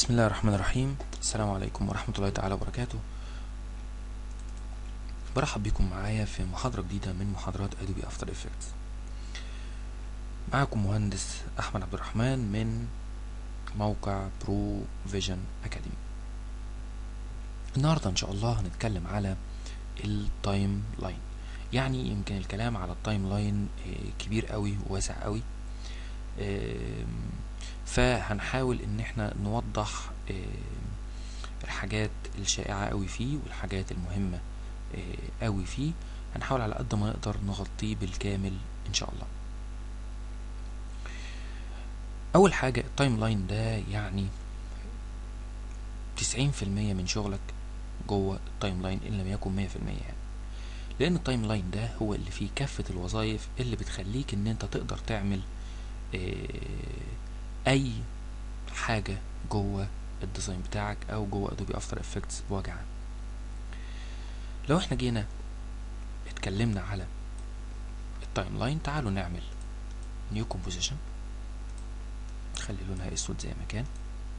بسم الله الرحمن الرحيم السلام عليكم ورحمة الله تعالى وبركاته برحب بكم معايا في محاضرة جديدة من محاضرات Adobe After Effects معاكم مهندس أحمد عبد الرحمن من موقع برو فيجن أكاديمي النهاردة إن شاء الله هنتكلم على التايم لاين يعني يمكن الكلام على التايم لاين كبير قوي وواسع قوي فهنحاول ان احنا نوضح الحاجات الشائعة قوي فيه والحاجات المهمة قوي فيه هنحاول على قد ما نقدر نغطيه بالكامل ان شاء الله اول حاجة التايم لاين ده يعني تسعين في المية من شغلك جوه التايم لاين ان لم يكن مية في المية يعني لان التايم لاين ده هو اللي فيه كافة الوظائف اللي بتخليك ان انت تقدر تعمل اي حاجة جوه الديزاين بتاعك او جوه ادوبي افتر افكتس بوجه عام لو احنا جينا اتكلمنا على التايم لاين تعالوا نعمل نيو كومبوزيشن نخلي لونها اسود زي ما كان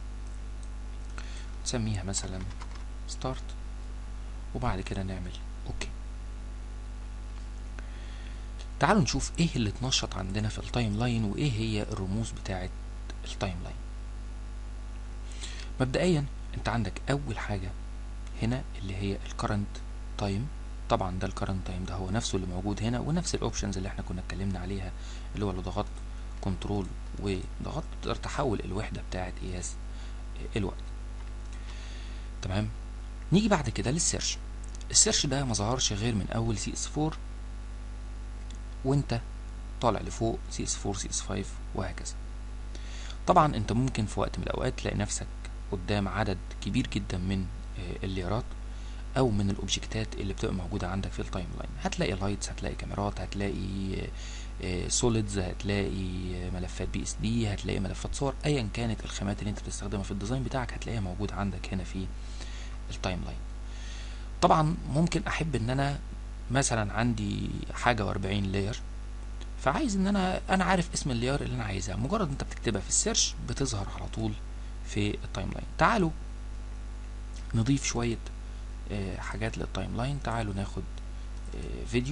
نسميها مثلا ستارت وبعد كده نعمل اوكي تعالوا نشوف ايه اللي اتنشط عندنا في التايم لاين وايه هي الرموز بتاعه التايم لاين مبدئيا انت عندك اول حاجه هنا اللي هي الكرنت تايم طبعا ده الكرنت تايم ده هو نفسه اللي موجود هنا ونفس الاوبشنز اللي احنا كنا اتكلمنا عليها اللي هو لو ضغطت كنترول وضغطت تقدر تحول الوحده بتاعه قياس الوقت تمام نيجي بعد كده للسيرش السيرش ده ما ظهرش غير من اول سي اس 4 وانت طالع لفوق سي اس 4 سي اس 5 وهكذا طبعا انت ممكن في وقت من الاوقات تلاقي نفسك قدام عدد كبير جدا من الليرات او من الاوبجكتات اللي بتبقى موجوده عندك في التايم لاين هتلاقي لايتس هتلاقي كاميرات هتلاقي سوليدز هتلاقي ملفات بي اس دي هتلاقي ملفات صور ايا كانت الخامات اللي انت بتستخدمها في الديزاين بتاعك هتلاقيها موجوده عندك هنا في التايم لاين طبعا ممكن احب ان انا مثلا عندي حاجه واربعين لاير فعايز ان انا انا عارف اسم الليار اللي انا عايزها مجرد انت بتكتبها في السيرش بتظهر على طول في التايم لاين تعالوا نضيف شويه آه حاجات للتايم لاين تعالوا ناخد آه فيديو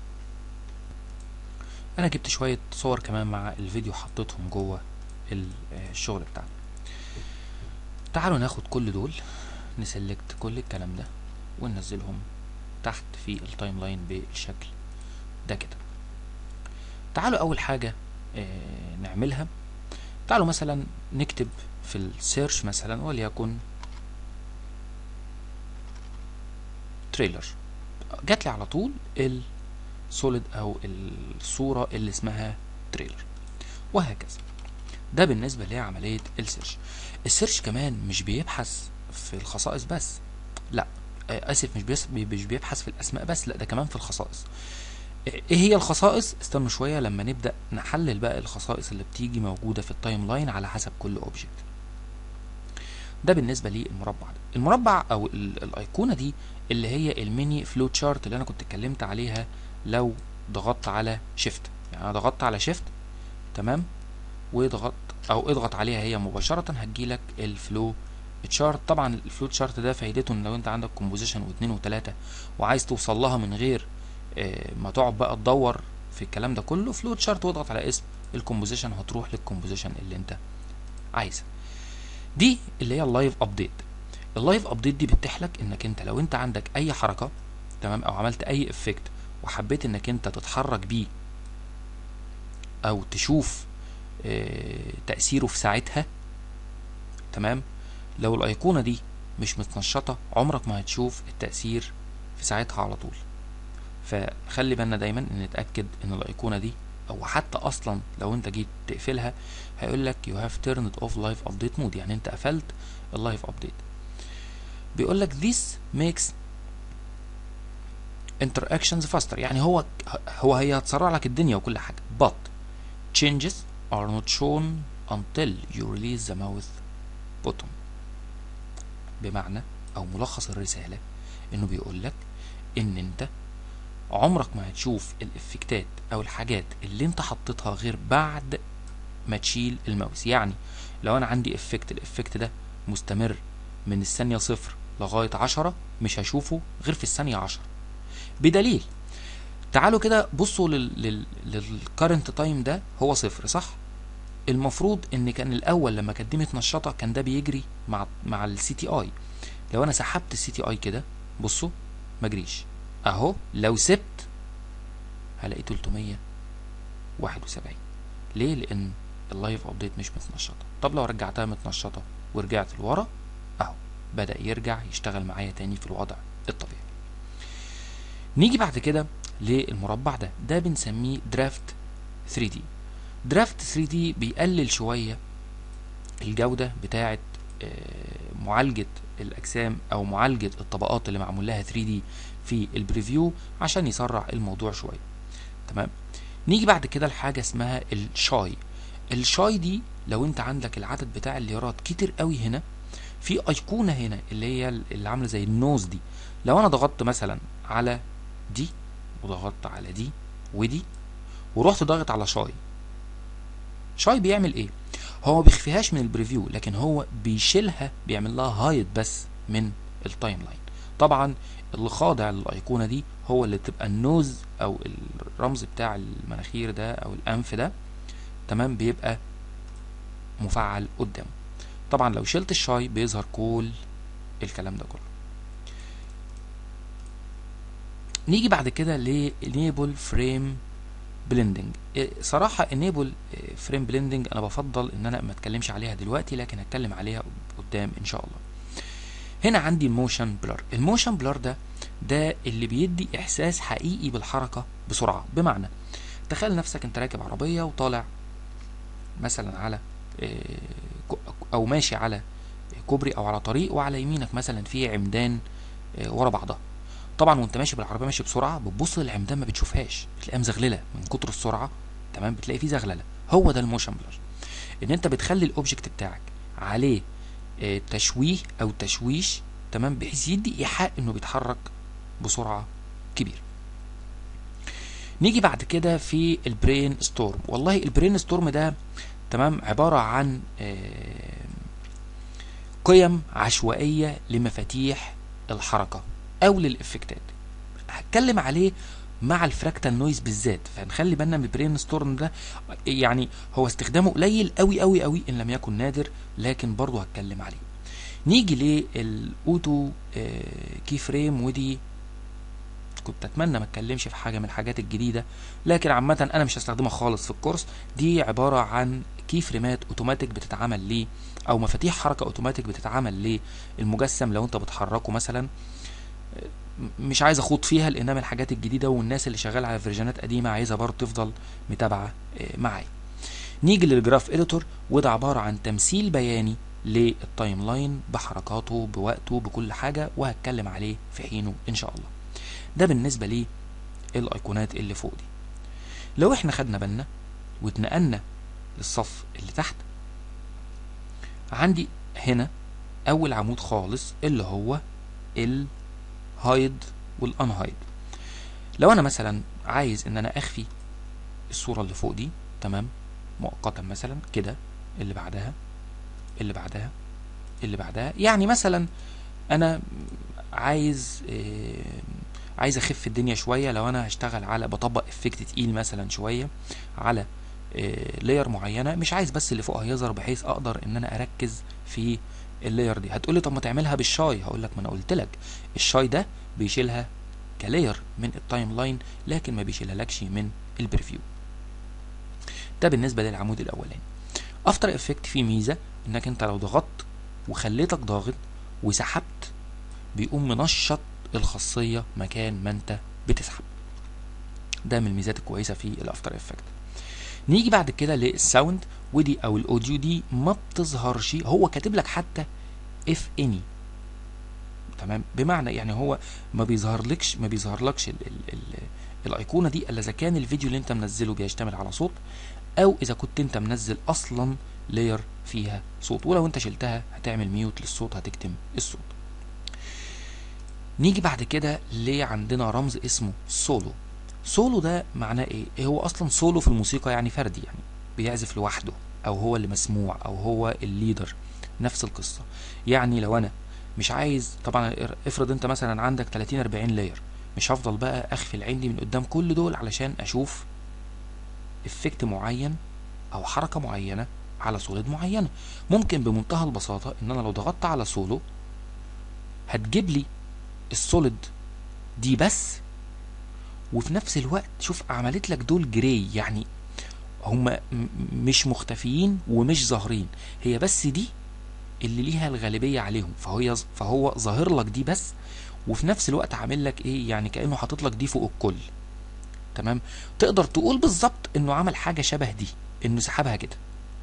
انا جبت شويه صور كمان مع الفيديو حطيتهم جوه الشغل بتاعنا تعالوا ناخد كل دول نسلكت كل الكلام ده وننزلهم تحت في التايم لاين بالشكل ده كده تعالوا اول حاجه آه نعملها تعالوا مثلا نكتب في السيرش مثلا وليكن تريلر جات لي على طول السوليد او الصوره اللي اسمها تريلر وهكذا ده بالنسبه لعمليه السيرش السيرش كمان مش بيبحث في الخصائص بس لا اسف مش مش بيبحث في الاسماء بس لا ده كمان في الخصائص ايه هي الخصائص استنوا شويه لما نبدا نحلل بقى الخصائص اللي بتيجي موجوده في التايم لاين على حسب كل اوبجكت ده بالنسبه للمربع ده المربع او الايقونه دي اللي هي الميني فلو تشارت اللي انا كنت اتكلمت عليها لو ضغطت على شيفت يعني انا ضغطت على شيفت تمام وضغطت او اضغط عليها هي مباشره هتجيلك الفلو تشارت طبعا الفلو تشارت ده فايدته ان لو انت عندك كومبوزيشن واثنين وثلاثه وعايز توصل لها من غير ما تقعد بقى تدور في الكلام ده كله فلو تشارت واضغط على اسم الكومبوزيشن هتروح للكومبوزيشن اللي انت عايزها دي اللي هي اللايف ابديت اللايف ابديت دي بتتيح لك انك انت لو انت عندك اي حركه تمام او عملت اي افكت وحبيت انك انت تتحرك بيه او تشوف اه تاثيره في ساعتها تمام لو الايقونه دي مش متنشطه عمرك ما هتشوف التاثير في ساعتها على طول فخلي بالنا دايما ان نتاكد ان الايقونه دي او حتى اصلا لو انت جيت تقفلها هيقول لك you have turned off live update mode يعني انت قفلت اللايف ابديت بيقول لك this makes interactions faster يعني هو هو هي هتسرع لك الدنيا وكل حاجه but changes are not shown until you release the mouse button بمعنى او ملخص الرساله انه بيقول لك ان انت عمرك ما هتشوف الافكتات او الحاجات اللي انت حطيتها غير بعد ما تشيل الماوس يعني لو انا عندي افكت الافكت ده مستمر من الثانية صفر لغاية عشرة مش هشوفه غير في الثانية عشرة بدليل تعالوا كده بصوا لل للكرنت تايم ده هو صفر صح المفروض ان كان الاول لما كانت دي متنشطه كان ده بيجري مع مع السي تي اي لو انا سحبت السي تي اي كده بصوا ما جريش اهو لو سبت هلاقي 371 ليه لان اللايف ابديت مش متنشطه طب لو رجعتها متنشطه ورجعت لورا اهو بدا يرجع يشتغل معايا تاني في الوضع الطبيعي نيجي بعد كده للمربع ده ده بنسميه درافت 3 دي درافت 3 دي بيقلل شويه الجوده بتاعه معالجه الاجسام او معالجه الطبقات اللي معمول لها 3 دي في البريفيو عشان يسرع الموضوع شويه تمام نيجي بعد كده لحاجه اسمها الشاي الشاي دي لو انت عندك العدد بتاع الليارات كتير قوي هنا في ايقونه هنا اللي هي اللي عامله زي النوز دي لو انا ضغطت مثلا على دي وضغطت على دي ودي ورحت ضاغط على شاي شاي بيعمل ايه هو ما بيخفيهاش من البريفيو لكن هو بيشيلها بيعمل لها هايد بس من التايم لاين طبعا اللي خاضع للايقونه دي هو اللي تبقى النوز او الرمز بتاع المناخير ده او الانف ده تمام بيبقى مفعل قدامه طبعا لو شلت الشاي بيظهر كل الكلام ده كله نيجي بعد كده ل enable frame blending صراحة enable frame blending انا بفضل ان انا ما اتكلمش عليها دلوقتي لكن هتكلم عليها قدام ان شاء الله هنا عندي الموشن بلر الموشن بلر ده ده اللي بيدي احساس حقيقي بالحركة بسرعة بمعنى تخيل نفسك انت راكب عربية وطالع مثلا على او ماشي على كوبري او على طريق وعلى يمينك مثلا في عمدان ورا بعضها طبعا وانت ماشي بالعربيه ماشي بسرعه بتبص للعمدان ما بتشوفهاش بتلاقيها مزغلله من كتر السرعه تمام بتلاقي فيه زغلله هو ده الموشن بلر ان انت بتخلي الاوبجكت بتاعك عليه تشويه او تشويش تمام بحيث يدي ايحاء انه بيتحرك بسرعه كبيره نيجي بعد كده في البرين ستورم والله البرين ستورم ده تمام عباره عن قيم عشوائيه لمفاتيح الحركه او للافكتات هتكلم عليه مع الفراكتال نويز بالذات فنخلي بالنا من البرين ستورم ده يعني هو استخدامه قليل قوي قوي قوي ان لم يكن نادر لكن برضه هتكلم عليه نيجي للاوتو كي فريم ودي كنت اتمنى ما اتكلمش في حاجه من الحاجات الجديده لكن عامه انا مش هستخدمها خالص في الكورس دي عباره عن كي فريمات اوتوماتيك بتتعمل ليه او مفاتيح حركه اوتوماتيك بتتعمل للمجسم لو انت بتحركه مثلا مش عايز اخوض فيها لانها من الحاجات الجديده والناس اللي شغاله على فيرجنات قديمه عايزه برضه تفضل متابعه معايا نيجي للجراف اديتور وده عباره عن تمثيل بياني للتايم لاين بحركاته بوقته بكل حاجه وهتكلم عليه في حينه ان شاء الله ده بالنسبه لي الايقونات اللي فوق دي لو احنا خدنا بالنا واتنقلنا للصف اللي تحت عندي هنا اول عمود خالص اللي هو الهايد والانهايد لو انا مثلا عايز ان انا اخفي الصوره اللي فوق دي تمام مؤقتا مثلا كده اللي بعدها اللي بعدها اللي بعدها يعني مثلا انا عايز إيه عايز اخف الدنيا شويه لو انا هشتغل على بطبق افكت تقيل مثلا شويه على إيه لاير معينه مش عايز بس اللي فوقها يظهر بحيث اقدر ان انا اركز في اللاير دي هتقولي طب ما تعملها بالشاي هقول لك ما انا قلت لك الشاي ده بيشيلها كلاير من التايم لاين لكن ما بيشيلها لكش من البريفيو ده بالنسبه للعمود الاولاني افتر افكت فيه ميزه انك انت لو ضغطت وخليتك ضاغط وسحبت بيقوم منشط الخاصيه مكان ما انت بتسحب ده من الميزات الكويسه في الافتر افكت نيجي بعد كده للساوند ودي او الاوديو دي ما بتظهرش هو كاتب لك حتى اف اني تمام بمعنى يعني هو ما بيظهرلكش ما بيظهرلكش ال ال ال الايقونه دي الا اذا كان الفيديو اللي انت منزله بيشتمل على صوت او اذا كنت انت منزل اصلا لاير فيها صوت ولو انت شلتها هتعمل ميوت للصوت هتكتم الصوت نيجي بعد كده ليه عندنا رمز اسمه سولو سولو ده معناه ايه هو اصلا سولو في الموسيقى يعني فردي يعني بيعزف لوحده او هو اللي مسموع او هو الليدر نفس القصه يعني لو انا مش عايز طبعا افرض انت مثلا عندك 30 40 لاير مش هفضل بقى اخفي العين دي من قدام كل دول علشان اشوف افكت معين او حركه معينه على سوليد معينه ممكن بمنتهى البساطه ان انا لو ضغطت على سولو هتجيب لي السوليد دي بس وفي نفس الوقت شوف عملت لك دول جراي يعني هم مش مختفيين ومش ظاهرين هي بس دي اللي ليها الغالبيه عليهم فهو فهو ظاهر لك دي بس وفي نفس الوقت عامل لك ايه يعني كانه حاطط لك دي فوق الكل تمام تقدر تقول بالظبط انه عمل حاجه شبه دي انه سحبها كده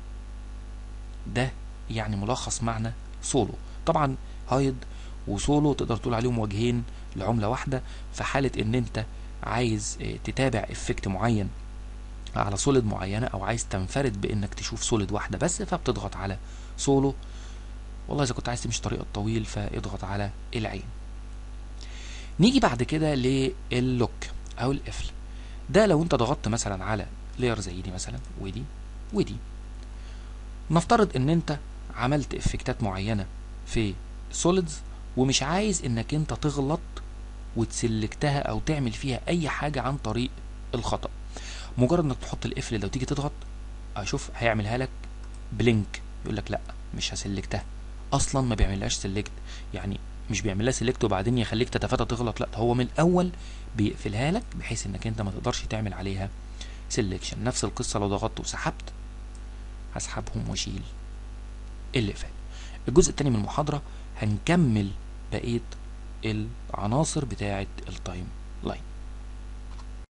ده يعني ملخص معنى سولو طبعا هايد وسولو تقدر تقول عليهم وجهين لعمله واحده في حاله ان انت عايز تتابع افكت معين على سوليد معينه او عايز تنفرد بانك تشوف سوليد واحده بس فبتضغط على سولو والله اذا كنت عايز تمشي طريق الطويل فاضغط على العين نيجي بعد كده للوك او القفل ده لو انت ضغطت مثلا على لاير زي دي مثلا ودي ودي نفترض ان انت عملت افكتات معينه في سوليدز ومش عايز انك انت تغلط وتسلكتها او تعمل فيها اي حاجه عن طريق الخطا مجرد انك تحط القفل لو تيجي تضغط اشوف هيعملها لك بلينك يقول لك لا مش هسلكتها اصلا ما بيعملهاش سلكت يعني مش بيعملها سلكت وبعدين يخليك تتفادى تغلط لا هو من الاول بيقفلها لك بحيث انك انت ما تقدرش تعمل عليها سيلكشن نفس القصه لو ضغطت وسحبت هسحبهم واشيل اللي فات الجزء الثاني من المحاضره هنكمل بقيه العناصر بتاعه التايم لاين